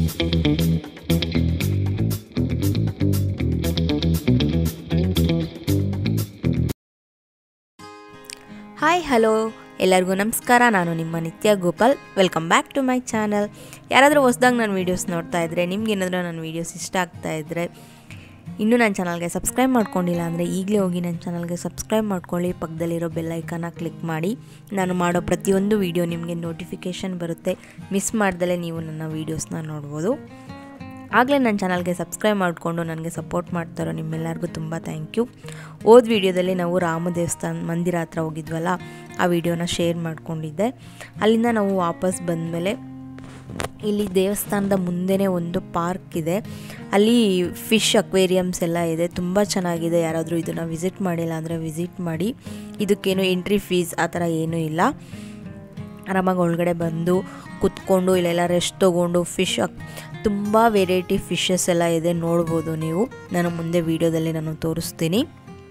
hi hello ಎಲ್ಲರಿಗೂ ನಮಸ್ಕಾರ ನಾನು ನಿಮ್ಮ Nithya Gopal welcome back to my channel ಯಾರಾದರೂ ಹೊಸ್ದಾಗಿ ನನ್ನ ವೀಡಿಯೋಸ್ ನೋಡ್ತಾ ಇದ್ದರೆ ನಿಮ್ಗೆ ಏನಾದರೂ ನನ್ನ ವೀಡಿಯೋಸ್ ಇಷ್ಟ ಆಗ್ತಾ ಇದ್ದರೆ ಇನ್ನೂ ನನ್ನ ಚಾನಲ್ಗೆ ಸಬ್ಸ್ಕ್ರೈಬ್ ಮಾಡ್ಕೊಂಡಿಲ್ಲ ಅಂದರೆ ಈಗಲೇ ಹೋಗಿ ನನ್ನ ಚಾನಲ್ಗೆ ಸಬ್ಸ್ಕ್ರೈಬ್ ಮಾಡ್ಕೊಳ್ಳಿ ಪಕ್ಕದಲ್ಲಿರೋ ಬೆಲ್ಲೈಕನ್ನ ಕ್ಲಿಕ್ ಮಾಡಿ ನಾನು ಮಾಡೋ ಪ್ರತಿಯೊಂದು ವೀಡಿಯೋ ನಿಮಗೆ ನೋಟಿಫಿಕೇಷನ್ ಬರುತ್ತೆ ಮಿಸ್ ಮಾಡ್ದಲೇ ನೀವು ನನ್ನ ವೀಡಿಯೋಸ್ನ ನೋಡ್ಬೋದು ಆಗಲೇ ನನ್ನ ಚಾನಲ್ಗೆ ಸಬ್ಸ್ಕ್ರೈಬ್ ಮಾಡಿಕೊಂಡು ನನಗೆ ಸಪೋರ್ಟ್ ಮಾಡ್ತಾರೋ ನಿಮ್ಮೆಲ್ಲರಿಗೂ ತುಂಬ ಥ್ಯಾಂಕ್ ಯು ಹೋದ ವೀಡಿಯೋದಲ್ಲಿ ನಾವು ರಾಮ ದೇವಸ್ಥಾನ ಮಂದಿರ ಹತ್ರ ಹೋಗಿದ್ವಲ್ಲ ಆ ವಿಡಿಯೋನ ಶೇರ್ ಮಾಡ್ಕೊಂಡಿದ್ದೆ ಅಲ್ಲಿಂದ ನಾವು ವಾಪಸ್ ಬಂದಮೇಲೆ ಇಲ್ಲಿ ದೇವಸ್ಥಾನದ ಮುಂದೆನೇ ಒಂದು ಪಾರ್ಕ್ ಇದೆ ಅಲ್ಲಿ ಫಿಶ್ ಅಕ್ವೇರಿಯಮ್ಸ್ ಎಲ್ಲ ಇದೆ ತುಂಬ ಚೆನ್ನಾಗಿದೆ ಯಾರಾದರೂ ಇದನ್ನು ವಿಸಿಟ್ ಮಾಡಿಲ್ಲ ಅಂದರೆ ವಿಸಿಟ್ ಮಾಡಿ ಇದಕ್ಕೇನು ಎಂಟ್ರಿ ಫೀಸ್ ಆ ಥರ ಏನೂ ಇಲ್ಲ ಆರಾಮಾಗಿ ಒಳಗಡೆ ಬಂದು ಕುತ್ಕೊಂಡು ಇಲ್ಲೆಲ್ಲ ರೆಸ್ಟ್ ತೊಗೊಂಡು ಫಿಶ್ ತುಂಬ ವೆರೈಟಿ ಫಿಶಸ್ ಎಲ್ಲ ಇದೆ ನೋಡ್ಬೋದು ನೀವು ನಾನು ಮುಂದೆ ವೀಡಿಯೋದಲ್ಲಿ ನಾನು ತೋರಿಸ್ತೀನಿ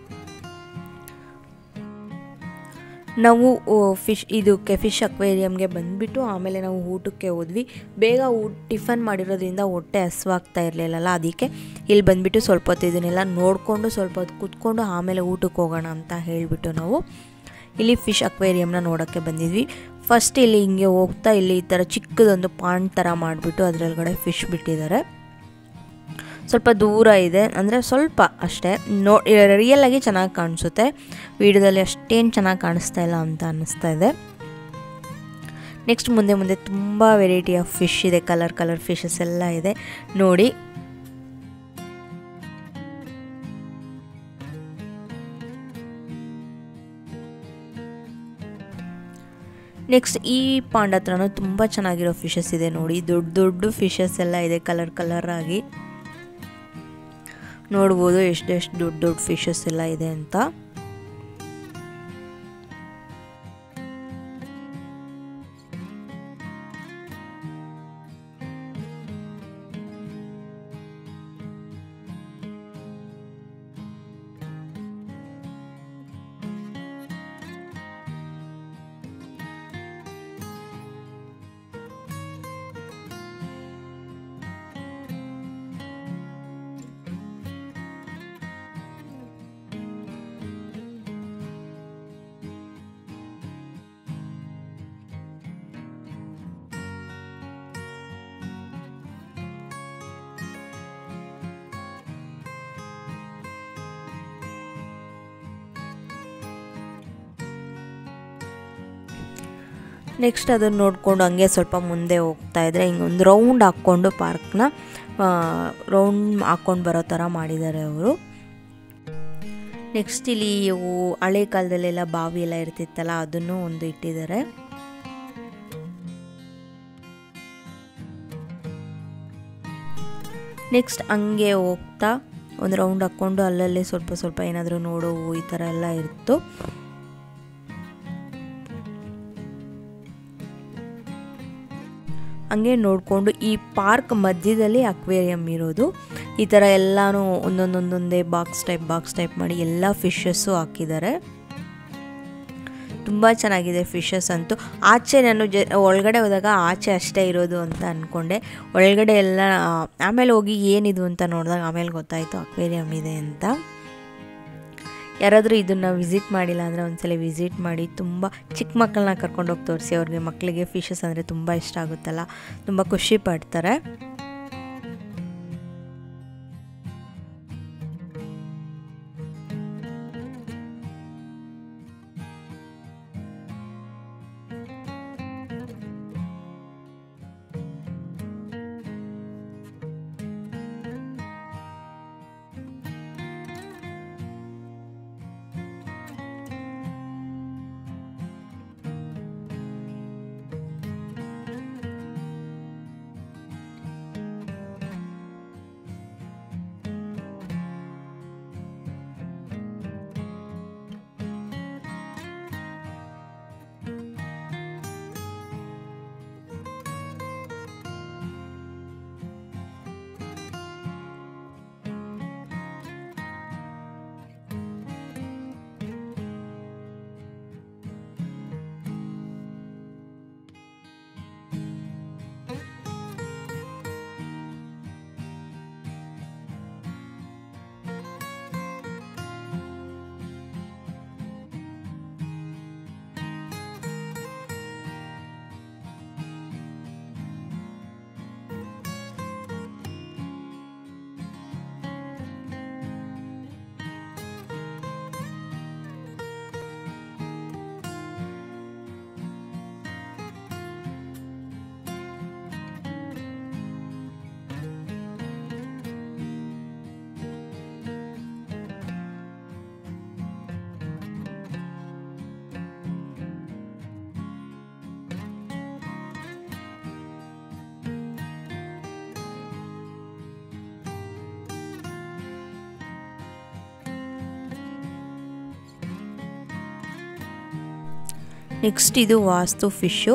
ನಾವು ಫಿಶ್ ಇದಕ್ಕೆ ಫಿಶ್ ಅಕ್ವೇರಿಯಮ್ಗೆ ಬಂದುಬಿಟ್ಟು ಆಮೇಲೆ ನಾವು ಊಟಕ್ಕೆ ಹೋದ್ವಿ ಬೇಗ ಊಟ ಟಿಫನ್ ಮಾಡಿರೋದ್ರಿಂದ ಹೊಟ್ಟೆ ಹಸುವಾಗ್ತಾ ಇರಲಿಲ್ಲಲ್ಲ ಅದಕ್ಕೆ ಇಲ್ಲಿ ಬಂದುಬಿಟ್ಟು ಸ್ವಲ್ಪ ಹೊತ್ತು ಇದನ್ನೆಲ್ಲ ನೋಡಿಕೊಂಡು ಸ್ವಲ್ಪ ಹೊತ್ತು ಕೂತ್ಕೊಂಡು ಆಮೇಲೆ ಊಟಕ್ಕೆ ಹೋಗೋಣ ಅಂತ ಹೇಳಿಬಿಟ್ಟು ನಾವು ಇಲ್ಲಿ ಫಿಶ್ ಅಕ್ವೇರಿಯಮ್ನ ನೋಡೋಕ್ಕೆ ಬಂದಿದ್ವಿ ಫಸ್ಟ್ ಇಲ್ಲಿ ಹಿಂಗೆ ಹೋಗ್ತಾ ಇಲ್ಲಿ ಈ ಥರ ಚಿಕ್ಕದೊಂದು ಪಾಂಡ್ ಥರ ಮಾಡಿಬಿಟ್ಟು ಅದರೊಳಗಡೆ ಫಿಶ್ ಬಿಟ್ಟಿದ್ದಾರೆ ಸ್ವಲ್ಪ ದೂರ ಇದೆ ಅಂದರೆ ಸ್ವಲ್ಪ ಅಷ್ಟೇ ನೋ ರಿಯಲಾಗಿ ಚೆನ್ನಾಗಿ ಕಾಣಿಸುತ್ತೆ ವಿಡಿಯೋದಲ್ಲಿ ಅಷ್ಟೇನು ಚೆನ್ನಾಗಿ ಕಾಣಿಸ್ತಾ ಇಲ್ಲ ಅಂತ ಅನ್ನಿಸ್ತಾ ಇದೆ ನೆಕ್ಸ್ಟ್ ಮುಂದೆ ಮುಂದೆ ತುಂಬ ವೆರೈಟಿ ಆಫ್ ಫಿಶ್ ಇದೆ ಕಲರ್ ಕಲರ್ ಫಿಶಸ್ ಎಲ್ಲ ಇದೆ ನೋಡಿ ನೆಕ್ಸ್ಟ್ ಈ ಪಾಂಡ್ ಹತ್ರನೂ ತುಂಬ ಚೆನ್ನಾಗಿರೋ ಫಿಶಸ್ ಇದೆ ನೋಡಿ ದೊಡ್ಡ ದೊಡ್ಡ ಫಿಶಸ್ ಎಲ್ಲ ಇದೆ ಕಲರ್ ಕಲರ್ ಆಗಿ ನೋಡ್ಬೋದು ಎಷ್ಟೆಷ್ಟು ದೊಡ್ಡ ದೊಡ್ಡ ಫಿಶಸ್ ಎಲ್ಲ ಇದೆ ಅಂತ ನೆಕ್ಸ್ಟ್ ಅದನ್ನು ನೋಡಿಕೊಂಡು ಹಂಗೆ ಸ್ವಲ್ಪ ಮುಂದೆ ಹೋಗ್ತಾ ಇದ್ದರೆ ಹಿಂಗೆ ಒಂದು ರೌಂಡ್ ಹಾಕ್ಕೊಂಡು ಪಾರ್ಕ್ನ ರೌಂಡ್ ಹಾಕ್ಕೊಂಡು ಬರೋ ಥರ ಮಾಡಿದ್ದಾರೆ ಅವರು ನೆಕ್ಸ್ಟ್ ಇಲ್ಲಿ ಇವು ಹಳೆ ಕಾಲದಲ್ಲೆಲ್ಲ ಬಾವಿ ಎಲ್ಲ ಇರ್ತಿತ್ತಲ್ಲ ಅದನ್ನು ಒಂದು ಇಟ್ಟಿದ್ದಾರೆ ನೆಕ್ಸ್ಟ್ ಹಂಗೆ ಹೋಗ್ತಾ ಒಂದು ರೌಂಡ್ ಹಾಕ್ಕೊಂಡು ಅಲ್ಲಲ್ಲಿ ಸ್ವಲ್ಪ ಸ್ವಲ್ಪ ಏನಾದರೂ ನೋಡೋ ಈ ಥರ ಎಲ್ಲ ಇತ್ತು ಹಂಗೆ ನೋಡಿಕೊಂಡು ಈ ಪಾರ್ಕ್ ಮಧ್ಯದಲ್ಲಿ ಅಕ್ವೇರಿಯಂ ಇರೋದು ಈ ಥರ ಎಲ್ಲನೂ ಒಂದೊಂದೊಂದೊಂದೇ ಬಾಕ್ಸ್ ಟೈಪ್ ಬಾಕ್ಸ್ ಟೈಪ್ ಮಾಡಿ ಎಲ್ಲ ಫಿಶಸ್ಸು ಹಾಕಿದ್ದಾರೆ ತುಂಬ ಚೆನ್ನಾಗಿದೆ ಫಿಶಸ್ ಅಂತೂ ಆಚೆ ನಾನು ಜ ಒಳಗಡೆ ಹೋದಾಗ ಆಚೆ ಅಷ್ಟೇ ಇರೋದು ಅಂತ ಅಂದ್ಕೊಂಡೆ ಒಳಗಡೆ ಎಲ್ಲ ಆಮೇಲೆ ಹೋಗಿ ಏನಿದು ಅಂತ ನೋಡಿದಾಗ ಆಮೇಲೆ ಗೊತ್ತಾಯಿತು ಅಕ್ವೇರಿಯಂ ಇದೆ ಅಂತ ಯಾರಾದರೂ ಇದನ್ನು ವಿಸಿಟ್ ಮಾಡಿಲ್ಲ ಅಂದರೆ ಒಂದ್ಸಲ ವಿಸಿಟ್ ಮಾಡಿ ತುಂಬ ಚಿಕ್ಕ ಮಕ್ಕಳನ್ನ ಕರ್ಕೊಂಡೋಗಿ ತೋರಿಸಿ ಅವ್ರಿಗೆ ಮಕ್ಕಳಿಗೆ ಫಿಶಸ್ ಅಂದರೆ ತುಂಬ ಇಷ್ಟ ಆಗುತ್ತಲ್ಲ ತುಂಬ ಖುಷಿ ಪಡ್ತಾರೆ ನೆಕ್ಸ್ಟ್ ಇದು ವಾಸ್ತು ಫಿಶ್ಶು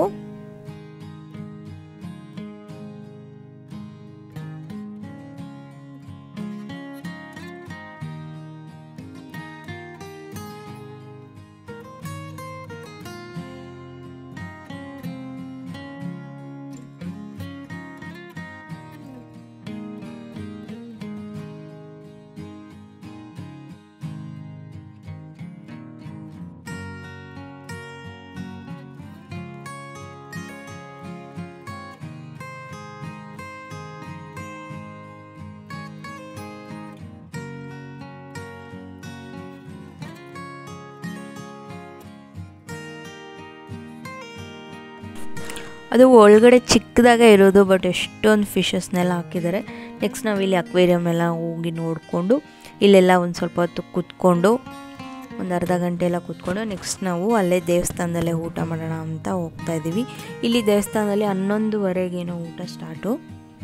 ಅದು ಒಳಗಡೆ ಚಿಕ್ಕದಾಗೆ ಇರೋದು ಬಟ್ ಎಷ್ಟೊಂದು ಫಿಶಸ್ನೆಲ್ಲ ಹಾಕಿದ್ದಾರೆ ನೆಕ್ಸ್ಟ್ ನಾವು ಇಲ್ಲಿ ಅಕ್ವೇರಿಯಮ್ ಎಲ್ಲ ಹೋಗಿ ನೋಡಿಕೊಂಡು ಇಲ್ಲೆಲ್ಲ ಒಂದು ಸ್ವಲ್ಪ ಹೊತ್ತು ಕೂತ್ಕೊಂಡು ಒಂದು ಅರ್ಧ ಗಂಟೆ ಎಲ್ಲ ಕೂತ್ಕೊಂಡು ನೆಕ್ಸ್ಟ್ ನಾವು ಅಲ್ಲೇ ದೇವಸ್ಥಾನದಲ್ಲೇ ಊಟ ಮಾಡೋಣ ಅಂತ ಹೋಗ್ತಾ ಇದ್ದೀವಿ ಇಲ್ಲಿ ದೇವಸ್ಥಾನದಲ್ಲಿ ಹನ್ನೊಂದುವರೆಗೇನೋ ಊಟ ಸ್ಟಾರ್ಟು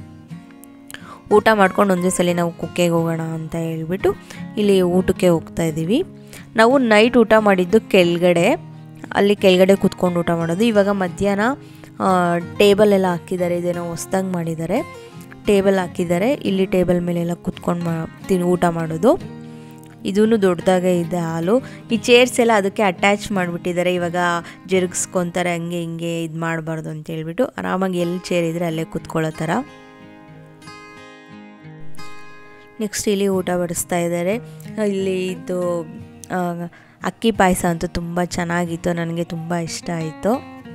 ಊಟ ಮಾಡ್ಕೊಂಡು ಒಂದೇ ಸಲ ನಾವು ಕುಕ್ಕೆಗೆ ಹೋಗೋಣ ಅಂತ ಹೇಳ್ಬಿಟ್ಟು ಇಲ್ಲಿ ಊಟಕ್ಕೆ ಹೋಗ್ತಾ ಇದ್ದೀವಿ ನಾವು ನೈಟ್ ಊಟ ಮಾಡಿದ್ದು ಕೆಳಗಡೆ ಅಲ್ಲಿ ಕೆಳಗಡೆ ಕೂತ್ಕೊಂಡು ಊಟ ಮಾಡೋದು ಇವಾಗ ಮಧ್ಯಾಹ್ನ ಟೇಬಲ್ ಎಲ್ಲ ಹಾಕಿದ್ದಾರೆ ಇದೇನೋ ಹೊಸ್ದಾಗಿ ಮಾಡಿದ್ದಾರೆ ಟೇಬಲ್ ಹಾಕಿದ್ದಾರೆ ಇಲ್ಲಿ ಟೇಬಲ್ ಮೇಲೆಲ್ಲ ಕುತ್ಕೊಂಡು ಮಾ ತಿನ್ ಊಟ ಮಾಡೋದು ಇದೂ ದೊಡ್ಡದಾಗೆ ಇದೆ ಹಾಲು ಈ ಚೇರ್ಸ್ ಎಲ್ಲ ಅದಕ್ಕೆ ಅಟ್ಯಾಚ್ ಮಾಡಿಬಿಟ್ಟಿದ್ದಾರೆ ಇವಾಗ ಜರುಗಿಸ್ಕೊತಾರೆ ಹಂಗೆ ಹಿಂಗೆ ಇದು ಮಾಡಬಾರ್ದು ಅಂತ ಹೇಳ್ಬಿಟ್ಟು ಆರಾಮಾಗಿ ಎಲ್ಲಿ ಚೇರ್ ಇದ್ದರೆ ಅಲ್ಲೇ ಕೂತ್ಕೊಳ್ಳೋ ಥರ ನೆಕ್ಸ್ಟ್ ಇಲ್ಲಿ ಊಟ ಬಡಿಸ್ತಾ ಇದ್ದಾರೆ ಇಲ್ಲಿ ಇದು ಅಕ್ಕಿ ಪಾಯಸ ಅಂತೂ ತುಂಬ ಚೆನ್ನಾಗಿತ್ತು ನನಗೆ ತುಂಬ ಇಷ್ಟ ಆಯಿತು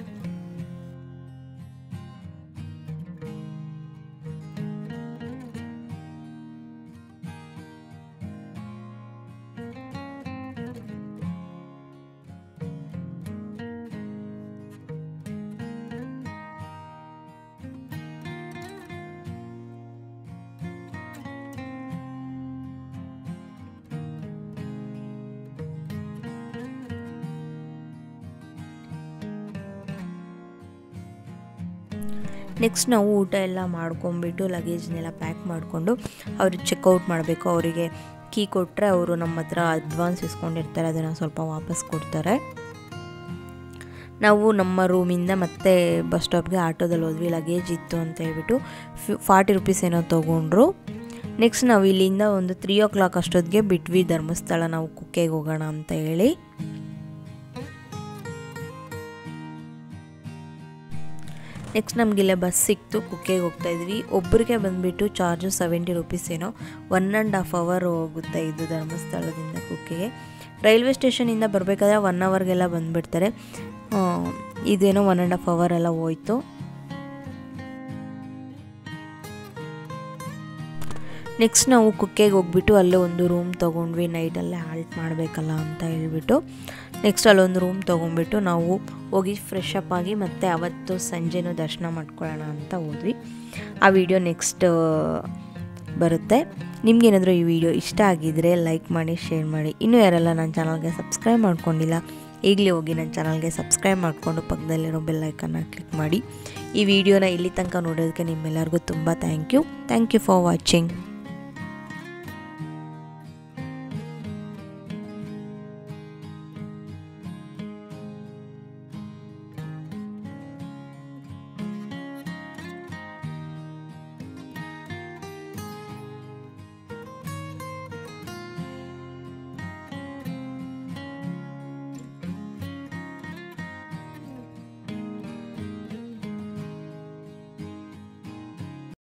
ನೆಕ್ಸ್ಟ್ ನಾವು ಊಟ ಎಲ್ಲ ಮಾಡ್ಕೊಂಬಿಟ್ಟು ಲಗೇಜ್ನೆಲ್ಲ ಪ್ಯಾಕ್ ಮಾಡಿಕೊಂಡು ಅವ್ರಿಗೆ ಚೆಕ್ಔಟ್ ಮಾಡಬೇಕು ಅವರಿಗೆ ಕೀ ಕೊಟ್ಟರೆ ಅವರು ನಮ್ಮ ಹತ್ರ ಅಡ್ವಾನ್ಸ್ ಇಸ್ಕೊಂಡಿರ್ತಾರೆ ಅದನ್ನು ಸ್ವಲ್ಪ ವಾಪಸ್ ಕೊಡ್ತಾರೆ ನಾವು ನಮ್ಮ ರೂಮಿಂದ ಮತ್ತೆ ಬಸ್ ಸ್ಟಾಪ್ಗೆ ಆಟೋದಲ್ಲಿ ಹೋದ್ವಿ ಲಗೇಜ್ ಇತ್ತು ಅಂತ ಹೇಳ್ಬಿಟ್ಟು ಫಿ ಫಾರ್ಟಿ ರುಪೀಸ್ ಏನೋ ತೊಗೊಂಡ್ರು ನೆಕ್ಸ್ಟ್ ನಾವು ಇಲ್ಲಿಂದ ಒಂದು ತ್ರೀ ಓ ಕ್ಲಾಕ್ ಅಷ್ಟೊತ್ತಿಗೆ ಬಿಟ್ವಿ ಧರ್ಮಸ್ಥಳ ನಾವು ಕುಕ್ಕೆಗೆ ಹೋಗೋಣ ಅಂತ ಹೇಳಿ ನೆಕ್ಸ್ಟ್ ನಮಗಿಲ್ಲೇ ಬಸ್ ಸಿಕ್ತು ಕುಕ್ಕೆಗೆ ಹೋಗ್ತಾ ಇದ್ವಿ ಒಬ್ಬರಿಗೆ ಬಂದುಬಿಟ್ಟು ಚಾರ್ಜು ಸೆವೆಂಟಿ ರುಪೀಸ್ ಏನೋ ಒನ್ ಆ್ಯಂಡ್ ಹಾಫ್ ಅವರ್ ಹೋಗುತ್ತೆ ಇದು ಧರ್ಮಸ್ಥಳದಿಂದ ಕುಕ್ಕೆಗೆ ರೈಲ್ವೆ ಸ್ಟೇಷನಿಂದ ಬರಬೇಕಾದ್ರೆ ಒನ್ ಅವರ್ಗೆಲ್ಲ ಬಂದುಬಿಡ್ತಾರೆ ಇದೇನೋ ಒನ್ ಆ್ಯಂಡ್ ಹಾಫ್ ಅವರ್ ಎಲ್ಲ ಹೋಯ್ತು ನೆಕ್ಸ್ಟ್ ನಾವು ಕುಕ್ಕೆಗೆ ಹೋಗ್ಬಿಟ್ಟು ಅಲ್ಲೇ ಒಂದು ರೂಮ್ ತೊಗೊಂಡ್ವಿ ನೈಟಲ್ಲೇ ಹಾಲ್ಟ್ ಮಾಡಬೇಕಲ್ಲ ಅಂತ ಹೇಳ್ಬಿಟ್ಟು ನೆಕ್ಸ್ಟ್ ಅಲ್ಲೊಂದು ರೂಮ್ ತೊಗೊಂಡ್ಬಿಟ್ಟು ನಾವು ಹೋಗಿ ಫ್ರೆಶ್ ಅಪ್ ಆಗಿ ಮತ್ತೆ ಅವತ್ತು ಸಂಜೆನೂ ದರ್ಶನ ಮಾಡ್ಕೊಳ್ಳೋಣ ಅಂತ ಹೋದ್ವಿ ಆ ವಿಡಿಯೋ ನೆಕ್ಸ್ಟ್ ಬರುತ್ತೆ ನಿಮ್ಗೇನಾದರೂ ಈ ವಿಡಿಯೋ ಇಷ್ಟ ಆಗಿದ್ದರೆ ಲೈಕ್ ಮಾಡಿ ಶೇರ್ ಮಾಡಿ ಇನ್ನೂ ಯಾರೆಲ್ಲ ನನ್ನ ಚಾನಲ್ಗೆ ಸಬ್ಸ್ಕ್ರೈಬ್ ಮಾಡ್ಕೊಂಡಿಲ್ಲ ಈಗಲೇ ಹೋಗಿ ನನ್ನ ಚಾನಲ್ಗೆ ಸಬ್ಸ್ಕ್ರೈಬ್ ಮಾಡಿಕೊಂಡು ಪಕ್ಕದಲ್ಲಿರೋ ಬೆಲ್ಲೈಕನ್ನ ಕ್ಲಿಕ್ ಮಾಡಿ ಈ ವಿಡಿಯೋನ ಇಲ್ಲಿ ತನಕ ನೋಡೋದಕ್ಕೆ ನಿಮ್ಮೆಲ್ಲರಿಗೂ ತುಂಬ thank you thank you for watching